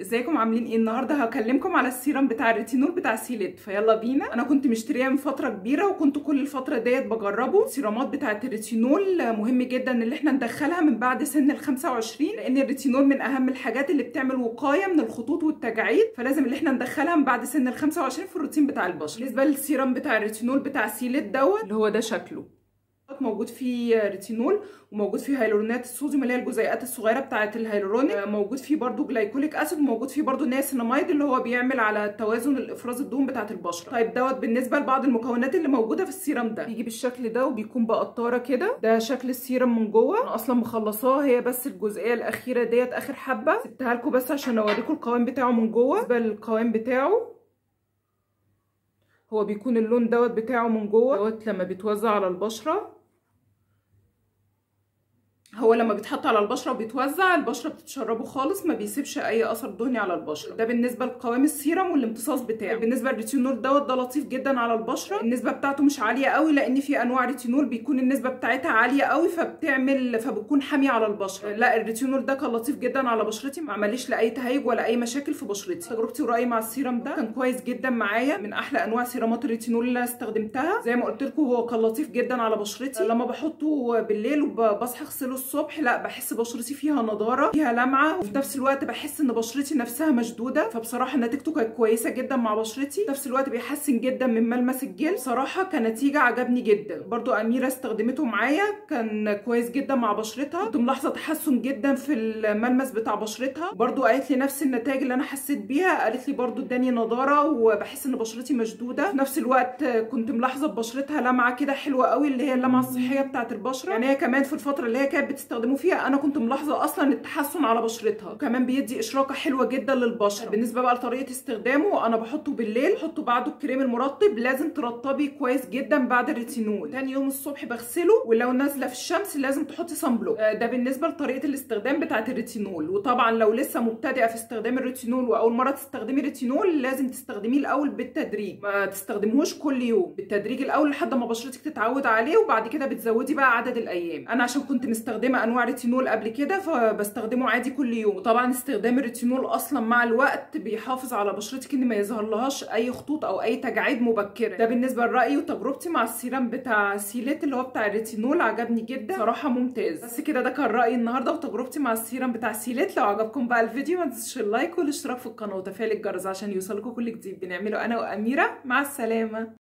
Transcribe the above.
ازيكم عاملين ايه النهارده هكلمكم على السيرم بتاع الريتينول بتاع سيليت فيلا بينا انا كنت مشترياه من فتره كبيره وكنت كل الفتره ديت بجربه السيرامات بتاعه الريتينول مهم جدا ان احنا ندخلها من بعد سن ال 25 لان الريتينول من اهم الحاجات اللي بتعمل وقايه من الخطوط والتجاعيد فلازم ان احنا ندخلها من بعد سن ال 25 في الروتين بتاع البشره بالنسبه للسيرم بتاع الريتينول بتاع سيليت دوت اللي هو ده شكله موجود فيه ريتينول وموجود فيه هيلورونات الصوديوم اللي هي الجزيئات الصغيره بتاعه الهيلورونيك موجود فيه برده جلايكوليك اسيد وموجود فيه برده نياسيناميد اللي هو بيعمل على توازن الافراز الدهون بتاعه البشره طيب دوت بالنسبه لبعض المكونات اللي موجوده في السيرم ده بيجي بالشكل ده وبيكون بقطاره كده ده شكل السيرم من جوه انا اصلا مخلصاه هي بس الجزئيه الاخيره ديت اخر حبه سبتها لكم بس عشان اوريكم القوام بتاعه من جوه بالنسبه للقوام بتاعه هو بيكون اللون دوت بتاعه من جوه دوت لما بيتوزع على البشره هو لما بيتحط على البشره وبيتوزع البشره بتتشربه خالص ما بيسيبش اي اثر دهني على البشره ده بالنسبه لقوام السيرم والامتصاص بتاعه بالنسبه للريتينول دوت ده لطيف جدا على البشره النسبه بتاعته مش عاليه قوي لان في انواع ريتينول بيكون النسبه بتاعتها عاليه قوي فبتعمل فبتكون حاميه على البشره لا الريتينول ده كان لطيف جدا على بشرتي ما عمليش لاي تهيج ولا اي مشاكل في بشرتي تجربتي ورايي مع السيرم ده كان كويس جدا معايا من احلى انواع سيرامات الريتينول اللي استخدمتها زي ما قلت لكم هو كان لطيف جدا على بشرتي لما بحطه بالليل وبصحى اغسله الصبح لا بحس بشرتي فيها نضاره فيها لمعه وفي نفس الوقت بحس ان بشرتي نفسها مشدوده فبصراحه نتيجته كانت كويسه جدا مع بشرتي في نفس الوقت بيحسن جدا من ملمس الجلد بصراحه كنتيجه عجبني جدا برضو اميره استخدمته معايا كان كويس جدا مع بشرتها كنت ملاحظه تحسن جدا في الملمس بتاع بشرتها برضو قالت لي نفس النتائج اللي انا حسيت بيها قالت لي برضو اداني نضاره وبحس ان بشرتي مشدوده في نفس الوقت كنت ملاحظه ببشرتها لمعه كده حلوه قوي اللي هي اللمعه الصحيه بتاعه البشره يعني هي كمان في الفتره اللي هي كانت بتستخدمه فيها انا كنت ملاحظه اصلا التحسن على بشرتها وكمان بيدي اشراقه حلوه جدا للبشره بالنسبه بقى لطريقه استخدامه انا بحطه بالليل بحطه بعده الكريم المرطب لازم ترطبي كويس جدا بعد الريتينول تاني يوم الصبح بغسله ولو نازله في الشمس لازم تحطي صن بلوك ده بالنسبه لطريقه الاستخدام بتاعه الريتينول وطبعا لو لسه مبتدئه في استخدام الريتينول واول مره تستخدمي ريتينول لازم تستخدميه الاول بالتدريج ما تستخدموش كل يوم بالتدريج الاول لحد ما بشرتك تتعود عليه وبعد كده بتزودي بقى عدد الايام انا عشان كنت مستخدمه انواع ريتينول قبل كده فبستخدمه عادي كل يوم وطبعا استخدام الريتينول اصلا مع الوقت بيحافظ على بشرتك ان ما يظهرلهاش اي خطوط او اي تجاعيد مبكره ده بالنسبه لرايي وتجربتي مع السيرم بتاع سيليت اللي هو بتاع الريتينول عجبني جدا صراحه ممتاز بس كده ده كان رايي النهارده وتجربتي مع السيرم بتاع سيليت لو عجبكم بقى الفيديو ما تنسوش اللايك والاشتراك في القناه وتفعيل الجرس عشان يوصلكم كل جديد بنعمله انا واميره مع السلامه